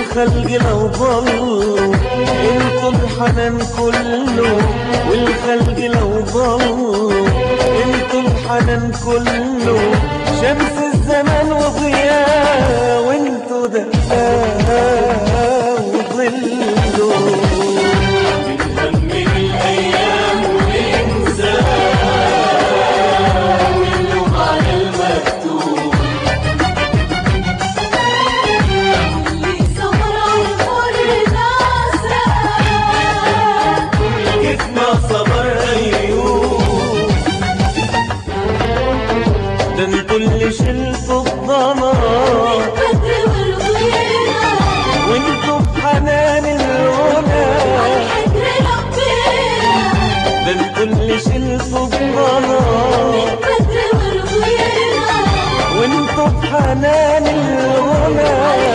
والخلق لو ضل انتوا الحنان كله والخلق لو ضل انتوا الحنان كله شمس الزمان وضياء وانتوا دفاء وظله بنهمل الأيام وننسى واللوم على المكتوب اللي صبر على الفرق ناسا كيف ما صبر ايوب ده انتوا اللي شلتوا الضمان البدر والغيرة وانتوا بحنان الغنى الحجر ربنا ده انتوا اللي شلتوا الضمان البدر والغيرة وانتوا بحنان الغنى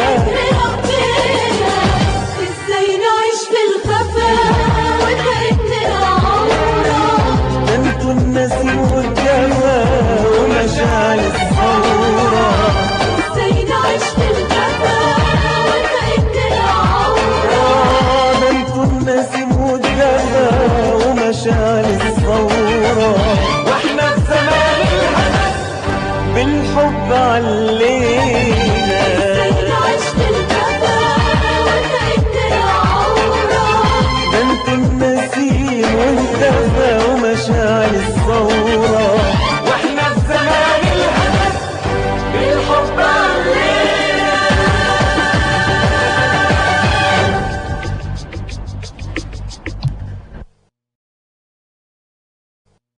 ازاي نعيش في الخفا وكأننا عمرة ده انتوا النسيم والجمال ومشاعر الثورة ازاي نعيش في الخفا وكأننا عمرة آه، ده انتوا النسيم والجمال ومشاعر الثورة واحنا في زمان الحنان بالحب عليك